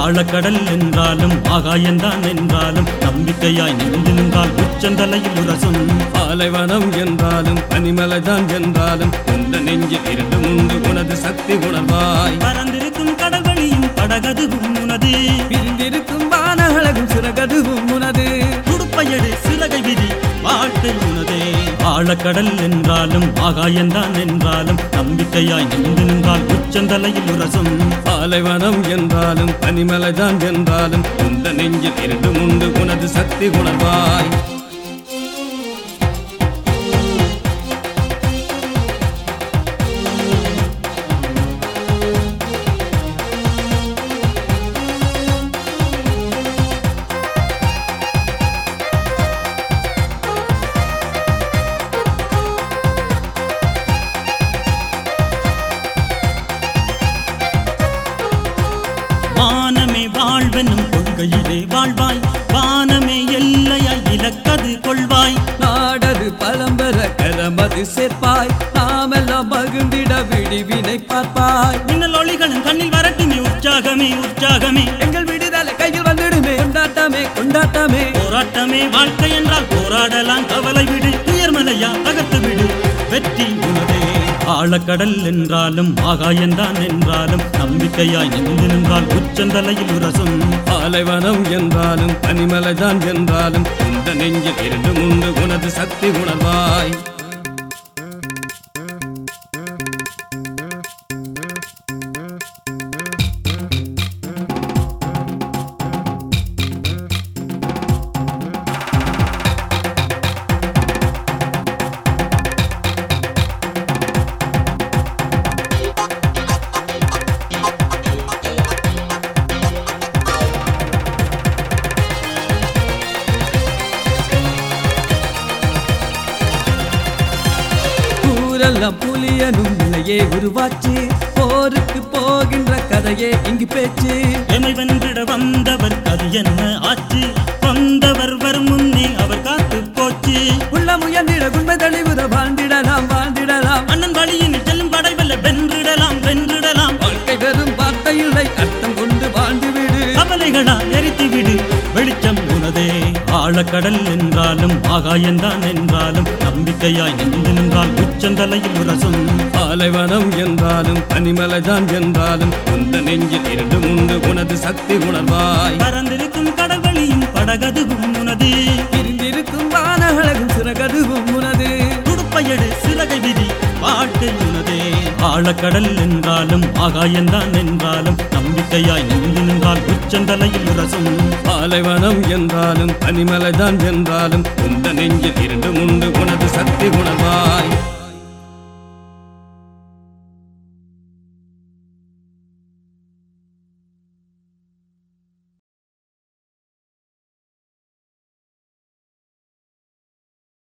ஆழக்கடல் என்றாலும் ஆகாயந்தான் என்றாலும் நம்பிக்கையாய் நின்று நின்றால் உச்சந்தலையில் உரசும் பாலைவனம் என்றாலும் பனிமலைதான் என்றாலும் உந்த நெஞ்சில் இருந்து உண்டு உனது சக்தி உணர்வாய் பறந்திருக்கும் கடல்வழியும் படகதுவும் உனது பிரிந்திருக்கும் வானழகும் சிறகதுவும் உனது துடுப்பையடு சிறகை விதி வாழ்க்கை உனதே ஆழக்கடல் என்றாலும் ஆகாயந்தான் என்றாலும் நம்பிக்கையாய் நின்று நின்றால் உச்சந்தலையில் உரசும் பாலைவனம் என்றாலும் பனிமலைதான் என்றாலும் உந்த நெஞ்சில் இருந்து உண்டு உனது சக்தி உணர்வாய் வானமே வாழ்வெனும் கொள்கையிலே வாழ்வாய் வானமே எல்லையாய் இலக்கது கொள்வாய் நாடது பழம்பெற கரமது சேர்ப்பாய் நாமெல்லாம் மகிழ்ந்திட விடிவினை பார்ப்பாய் மின்னல் ஒளிகளும் கண்ணில் வரட்டுமே உற்சாகமே உற்சாகமே எங்கள் விடுதலை கையில் வந்துடுமே கொண்டாட்டமே கொண்டாட்டமே போராட்டமே வாழ்க்கை என்றால் போராடலாம் கவலை விடு உயர்மலையா தகர்த்து விடு வெற்றி உனதே ஆழக்கடல் என்றாலும் ஆகாயந்தான் என்றாலும் நம்பிக்கையாய் நின்று நின்றால் உச்சந்தலையில் உரசும் பாலைவனம் என்றாலும் பனிமலைதான் என்றாலும் இந்த நெஞ்சில் இருந்து உண்டு உனது சக்தி உணர்வாய் ஊரெல்லாம் புலியனும் நிலையே உருவாச்சு போருக்கு போகின்ற கதையே இங்கு பேச்சு எமை வென்றிட வந்தவர் அது என்ன ஆச்சு வந்தவர் வரும் முன்னே அவர் காத்து போச்சு உள்ள முயன்றிட உண்மை தெளிவுற வாழ்ந்திடலாம் வாழ்ந்திடலாம் அண்ணன் வழியில் செல்லும் படைவல்ல வென்றிடலாம் வென்றிடலாம் வாழ்க்கை வெறும் வார்த்தை இல்லை அர்த்தம் கொண்டு வாழ்ந்து விடு கவலைகளா எரித்து விடு வெளிச்சம் உனதே ஆழக்கடல் என்றாலும் ஆகாயந்தான் என்றாலும் நம்பிக்கையாய் நின்று நின்றால் உச்சந்தலையில் உரசும் பாலைவனம் என்றாலும் பனிமலைதான் என்றாலும் உந்த நெஞ்சில் இருந்து உண்டு உனது சக்தி உணர்வாய் பறந்திருக்கும் கடல்வழியும் படகதுவும் உனது பிரிந்திருக்கும் வானழகும் சிறகதுவும் உனது துடுப்பையடு சிறகை விதி வாழ்க்கை உனதே ஆழக்கடல் என்றாலும் ஆகாயந்தான் என்றாலும் நம்பிக்கையாய் நின்று நின்றால் உச்சந்தலையில் உரசும் பாலைவனம் என்றாலும் பனிமலைதான் என்றாலும் உந்த நெஞ்சில் இருந்து உண்டு உனது சக்தி உணர்வாய்